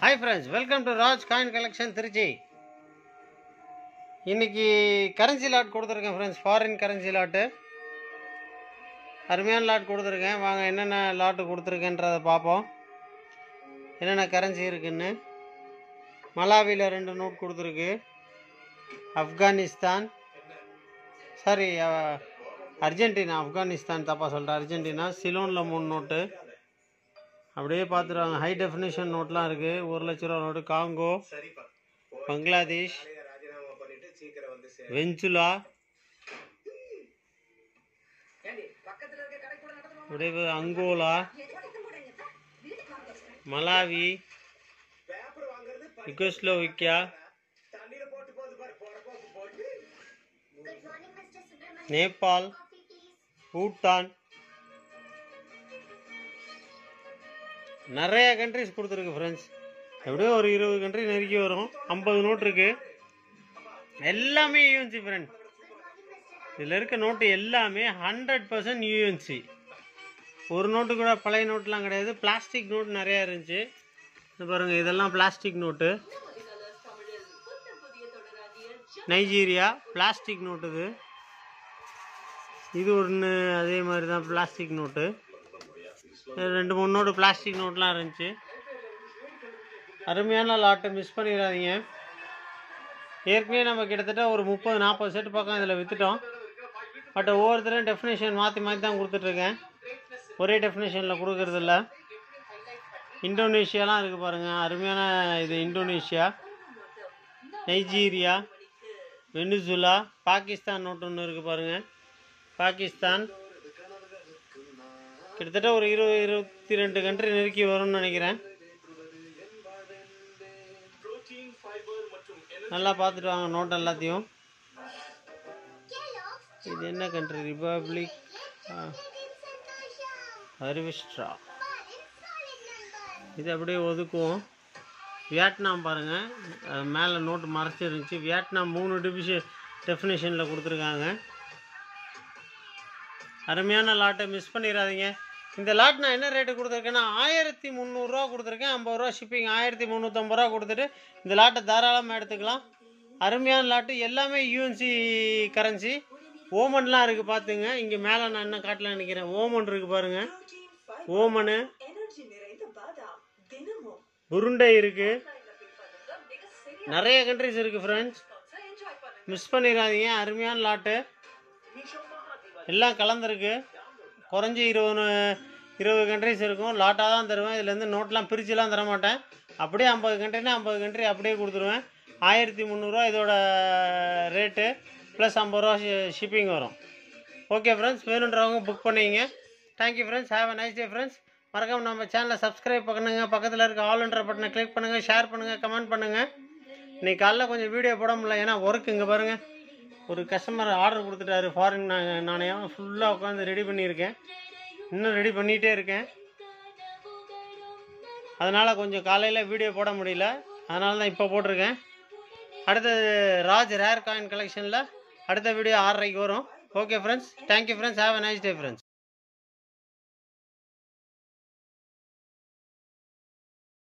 hi friends welcome to Raj coin collection Trichy இன்னைக்கு currency lot கொடுத்துருக்கேன் friends foreign currency lot அருமையான lot கொடுத்துருக்கேன் வாங்க என்னென்ன லாட்டு கொடுத்துருக்கேன்றதை பார்ப்போம் என்னென்ன கரன்சி இருக்குன்னு மலாவியில் ரெண்டு நோட் கொடுத்துருக்கு ஆப்கானிஸ்தான் சாரி அர்ஜென்டினா ஆப்கானிஸ்தான் தப்பாக சொல்லிட்டேன் அர்ஜென்டினா சிலோனில் மூணு நோட்டு அப்படியே பார்த்துருவாங்க ஹை டெஃபினேஷன் நோட்லாம் இருக்குது ஒரு லட்ச ரூபா நோட்டு காங்கோ பங்களாதேஷ் வெஞ்சுலா அப்படியே பா- Angola Malawi Yugoslavia Nepal Bhutan நிறைய கண்ட்ரிஸ் கொடுத்துருக்கு ஃப்ரெண்ட்ஸ் எப்படியோ ஒரு இருபது கண்ட்ரி நெருக்கி வரும் ஐம்பது நோட் இருக்கு எல்லாமே யூஎன்சி ஃப்ரெண்ட்ஸ் இதில் இருக்க நோட்டு எல்லாமே ஹண்ட்ரட் பர்சன்ட் யூஎன்சி ஒரு நோட்டு கூட பழைய நோட்டுலாம் கிடையாது பிளாஸ்டிக் நோட் நிறையா இருந்துச்சு இது பாருங்கள் இதெல்லாம் plastic note Nigeria plastic note இது இது ஒன்று அதே மாதிரி தான் பிளாஸ்டிக் நோட்டு ரெண்டு மூணு நோட்டு பிளாஸ்டிக் நோட்லாம் இருந்துச்சு அருமையான லாட்டை மிஸ் பண்ணிடாதீங்க ஏற்கனவே நம்ம கிட்டத்தட்ட ஒரு முப்பது நாற்பது செட் பக்கம் இதில் விற்றுட்டோம் பட் ஒவ்வொருத்தரும் டெஃபினேஷன் மாற்றி மாற்றி தான் கொடுத்துட்ருக்கேன் ஒரே டெஃபினேஷனில் கொடுக்கறதில்ல இந்தோனேஷியாலாம் இருக்குது பாருங்கள் அருமையான இது Indonesia Nigeria Venezuela Pakistan note ஒன்று இருக்குது பாருங்கள் பாகிஸ்தான் கிட்டத்தட்ட ஒரு இருபது இருபத்தி ரெண்டு கண்ட்ரி நெருக்கி வரும்னு நினைக்கிறேன் நல்லா பார்த்துட்டு வாங்க நோட் எல்லாத்தையும் இது என்ன கண்ட்ரி ரிபப்ளிக் ஹர்விஸ்ட்ரா இது அப்படியே ஒதுக்குவோம் வியட்நாம் பாருங்கள் மேலே நோட்டு மறைச்சி இருந்துச்சு வியட்நாம் மூணு டிவிஷன் டெஃபினேஷனில் கொடுத்துருக்காங்க அருமையான லாட்டை மிஸ் பண்ணிடாதீங்க இந்த லாட் நான் என்ன ரேட்டு கொடுத்துருக்கேன்னா ஆயிரத்தி முந்நூறுரூவா கொடுத்துருக்கேன் ஐம்பது ரூபா ஷிப்பிங் ஆயிரத்தி முந்நூற்றம்பது ரூபா கொடுத்துட்டு இந்த லாட்டை தாராளமாக எடுத்துக்கலாம் அருமையான லாட்டு எல்லாமே யூஎன்சி கரன்சி ஓமன்லாம் இருக்குது பார்த்துங்க இங்கே மேலே நான் என்ன காட்டல நினைக்கிறேன் ஓமன் இருக்குது பாருங்கள் ஓமனு உருண்டை இருக்குது நிறைய கண்ட்ரிஸ் இருக்குது ஃப்ரெண்ட்ஸ் மிஸ் பண்ணிடாதீங்க அருமையான லாட்டு எல்லாம் கலந்துருக்கு குறைஞ்சி இருபது இருபது கண்ட்ரிஸ் இருக்கும் லாட்டாக தான் தருவேன் இதுலேருந்து நோட்லாம் பிரிச்சுலாம் தர மாட்டேன் அப்படியே ஐம்பது கண்ட்ரினா ஐம்பது கண்ட்ரி அப்படியே கொடுத்துருவேன் ஆயிரத்தி முந்நூறுரூவா இதோட ரேட்டு ப்ளஸ் ஐம்பது ரூபா ஷிப்பிங் வரும் ஓகே ஃப்ரெண்ட்ஸ் வேணுன்றவங்க புக் பண்ணிங்க thank you friends have a nice day friends மறக்காம நம்ம சேனலை சப்ஸ்கிரைப் பண்ணுங்கள் பக்கத்தில் இருக்க ஆல்ன்ற பட்டனை கிளிக் பண்ணுங்கள் ஷேர் பண்ணுங்கள் கமெண்ட் பண்ணுங்கள் இன்னைக்கு காலைல கொஞ்சம் வீடியோ போட முடியல ஏன்னா ஒர்க் இங்கே பாருங்கள் ஒரு கஸ்டமர் ஆர்டர் கொடுத்துட்டாரு ஃபாரின் நாணயம் ஃபுல்லாக உட்காந்து ரெடி பண்ணியிருக்கேன் இன்னும் ரெடி பண்ணிகிட்டே இருக்கேன் அதனால் கொஞ்சம் காலையில் வீடியோ போட முடியல அதனால தான் இப்போ போட்டிருக்கேன் அடுத்தது ராஜ் ரேர் காயின் கலெக்ஷனில் அடுத்த வீடியோ ஆறரைக்கு வரும் okay friends thank you friends have a nice day friends